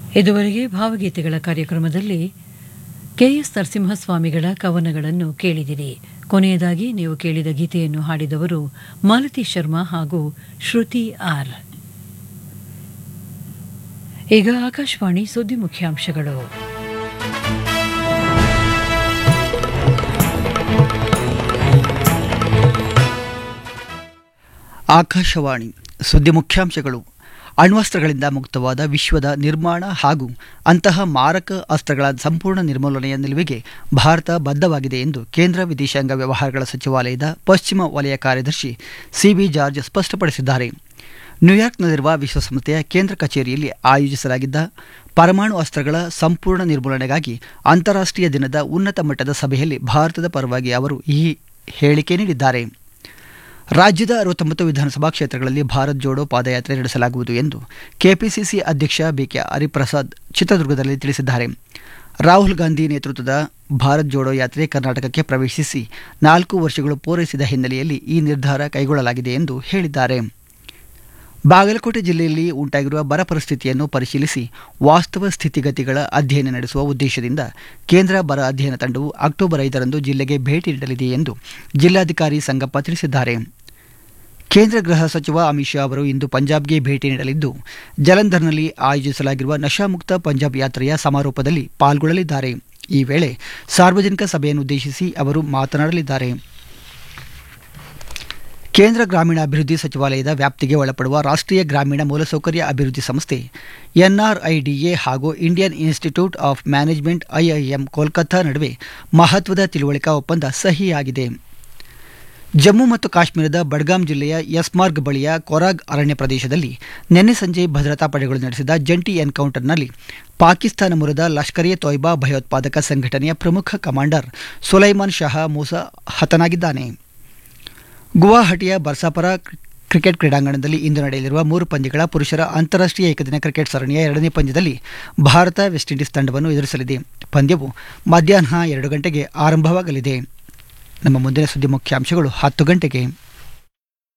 ಇದುವರೆಗೆ ಭಾವಗೀತೆಗಳ ಕಾರ್ಯಕ್ರಮದಲ್ಲಿ ಕೆಎಸ್ ನರಸಿಂಹಸ್ವಾಮಿಗಳ ಕವನಗಳನ್ನು ಕೇಳಿದಿರಿ ಕೊನೆಯದಾಗಿ ನೀವು ಕೇಳಿದ ಗೀತೆಯನ್ನು ಹಾಡಿದವರು ಮಾಲತಿ ಶರ್ಮಾ ಹಾಗೂ ಶ್ರುತಿ ಆರ್ ಈಗ ಆಕಾಶವಾಣಿ ಸುದ್ದಿ ಮುಖ್ಯಾಂಶಗಳು ಆಕಾಶವಾಣಿ ಸುದ್ದಿ ಮುಖ್ಯಾಂಶಗಳು ಅಣ್ವಸ್ತ್ರಗಳಿಂದ ಮುಕ್ತವಾದ ವಿಶ್ವದ ನಿರ್ಮಾಣ ಹಾಗೂ ಅಂತಹ ಮಾರಕ ಅಸ್ತ್ರಗಳ ಸಂಪೂರ್ಣ ನಿರ್ಮೂಲನೆಯ ನಿಲುವಿಗೆ ಭಾರತ ಬದ್ಧವಾಗಿದೆ ಎಂದು ಕೇಂದ್ರ ವಿದೇಶಾಂಗ ವ್ಯವಹಾರಗಳ ಸಚಿವಾಲಯದ ಪಶ್ಚಿಮ ವಲಯ ಕಾರ್ಯದರ್ಶಿ ಸಿಬಿ ಜಾರ್ಜ್ ಸ್ಪಷ್ಟಪಡಿಸಿದ್ದಾರೆ ನ್ಯೂಯಾರ್ಕ್ನಲ್ಲಿರುವ ವಿಶ್ವಸಂಸ್ಥೆಯ ಕೇಂದ್ರ ಕಚೇರಿಯಲ್ಲಿ ಆಯೋಜಿಸಲಾಗಿದ್ದ ಪರಮಾಣು ಅಸ್ತ್ರಗಳ ಸಂಪೂರ್ಣ ನಿರ್ಮೂಲನೆಗಾಗಿ ಅಂತಾರಾಷ್ಟ್ರೀಯ ದಿನದ ಉನ್ನತ ಮಟ್ಟದ ಸಭೆಯಲ್ಲಿ ಭಾರತದ ಪರವಾಗಿ ಅವರು ಈ ಹೇಳಿಕೆ ನೀಡಿದ್ದಾರೆ ರಾಜ್ಯದ ಅರವತ್ತೊಂಬತ್ತು ವಿಧಾನಸಭಾ ಕ್ಷೇತ್ರಗಳಲ್ಲಿ ಭಾರತ್ ಜೋಡೋ ಪಾದಯಾತ್ರೆ ನಡೆಸಲಾಗುವುದು ಎಂದು ಕೆಪಿಸಿಸಿ ಅಧ್ಯಕ್ಷ ಬಿಕೆ ಹರಿಪ್ರಸಾದ್ ಚಿತ್ರದುರ್ಗದಲ್ಲಿ ತಿಳಿಸಿದ್ದಾರೆ ರಾಹುಲ್ ಗಾಂಧಿ ನೇತೃತ್ವದ ಭಾರತ್ ಜೋಡೋ ಯಾತ್ರೆ ಕರ್ನಾಟಕಕ್ಕೆ ಪ್ರವೇಶಿಸಿ ನಾಲ್ಕು ವರ್ಷಗಳು ಪೂರೈಸಿದ ಹಿನ್ನೆಲೆಯಲ್ಲಿ ಈ ನಿರ್ಧಾರ ಕೈಗೊಳ್ಳಲಾಗಿದೆ ಎಂದು ಹೇಳಿದ್ದಾರೆ ಬಾಗಲಕೋಟೆ ಜಿಲ್ಲೆಯಲ್ಲಿ ಉಂಟಾಗಿರುವ ಬರ ಪರಿಸ್ಥಿತಿಯನ್ನು ಪರಿಶೀಲಿಸಿ ವಾಸ್ತವ ಸ್ಥಿತಿಗತಿಗಳ ಅಧ್ಯಯನ ನಡೆಸುವ ಉದ್ದೇಶದಿಂದ ಕೇಂದ್ರ ಬರ ಅಧ್ಯಯನ ತಂಡವು ಅಕ್ಟೋಬರ್ ಐದರಂದು ಜಿಲ್ಲೆಗೆ ಭೇಟಿ ನೀಡಲಿದೆ ಎಂದು ಜಿಲ್ಲಾಧಿಕಾರಿ ಸಂಗಪ್ಪ ತಿಳಿಸಿದ್ದಾರೆ ಕೇಂದ್ರ ಗೃಹ ಸಚಿವ ಅಮಿತ್ ಶಾ ಅವರು ಇಂದು ಪಂಜಾಬ್ಗೆ ಭೇಟಿ ನೀಡಲಿದ್ದು ಜಲಂಧರ್ನಲ್ಲಿ ಆಯೋಜಿಸಲಾಗಿರುವ ನಶಾಮುಕ್ತ ಪಂಜಾಬ್ ಯಾತ್ರೆಯ ಸಮಾರೋಪದಲ್ಲಿ ಪಾಲ್ಗೊಳ್ಳಲಿದ್ದಾರೆ ಈ ವೇಳೆ ಸಾರ್ವಜನಿಕ ಸಭೆಯನ್ನು ಉದ್ದೇಶಿಸಿ ಅವರು ಮಾತನಾಡಲಿದ್ದಾರೆ ಕೇಂದ್ರ ಗ್ರಾಮೀಣಾಭಿವೃದ್ಧಿ ಸಚಿವಾಲಯದ ವ್ಯಾಪ್ತಿಗೆ ಒಳಪಡುವ ರಾಷ್ಟ್ರೀಯ ಗ್ರಾಮೀಣ ಮೂಲಸೌಕರ್ಯ ಅಭಿವೃದ್ಧಿ ಸಂಸ್ಥೆ ಎನ್ಆರ್ಐಡಿಎ ಹಾಗೂ Indian Institute of Management IIM Kolkata ನಡುವೆ ಮಹತ್ವದ ತಿಳುವಳಿಕಾ ಒಪ್ಪಂದ ಸಹಿಯಾಗಿದೆ ಜಮ್ಮು ಮತ್ತು ಕಾಶ್ಮೀರದ ಬಡ್ಗಾಮ್ ಜಿಲ್ಲೆಯ ಯಸ್ಮಾರ್ಗ್ ಬಳಿಯ ಕೊರಾಗ್ ಅರಣ್ಯ ಪ್ರದೇಶದಲ್ಲಿ ನಿನ್ನೆ ಸಂಜೆ ಭದ್ರತಾ ಪಡೆಗಳು ನಡೆಸಿದ ಜಂಟಿ ಎನ್ಕೌಂಟರ್ನಲ್ಲಿ ಪಾಕಿಸ್ತಾನ ಮೂಲದ ಲಷ್ಕರ್ ಎ ತೊಯ್ಬಾ ಭಯೋತ್ಪಾದಕ ಸಂಘಟನೆಯ ಪ್ರಮುಖ ಕಮಾಂಡರ್ ಸುಲೈಮಾನ್ ಶಹಾ ಮೂಸಾ ಹತನಾಗಿದ್ದಾನೆ ಗುವಾಹಟಿಯ ಬರ್ಸಾಪರ ಕ್ರಿಕೆಟ್ ಕ್ರೀಡಾಂಗಣದಲ್ಲಿ ಇಂದು ನಡೆಯಲಿರುವ ಮೂರು ಪಂದ್ಯಗಳ ಪುರುಷರ ಅಂತಾರಾಷ್ಟ್ರೀಯ ಏಕದಿನ ಕ್ರಿಕೆಟ್ ಸರಣಿಯ ಎರಡನೇ ಪಂದ್ಯದಲ್ಲಿ ಭಾರತ ವೆಸ್ಟ್ ಇಂಡೀಸ್ ತಂಡವನ್ನು ಎದುರಿಸಲಿದೆ ಪಂದ್ಯವು ಮಧ್ಯಾಹ್ನ ಎರಡು ಗಂಟೆಗೆ ಆರಂಭವಾಗಲಿದೆ ನಮ್ಮ ಮುಂದಿನ ಸುದ್ದಿ ಮುಖ್ಯಾಂಶಗಳು ಹತ್ತು ಗಂಟೆಗೆ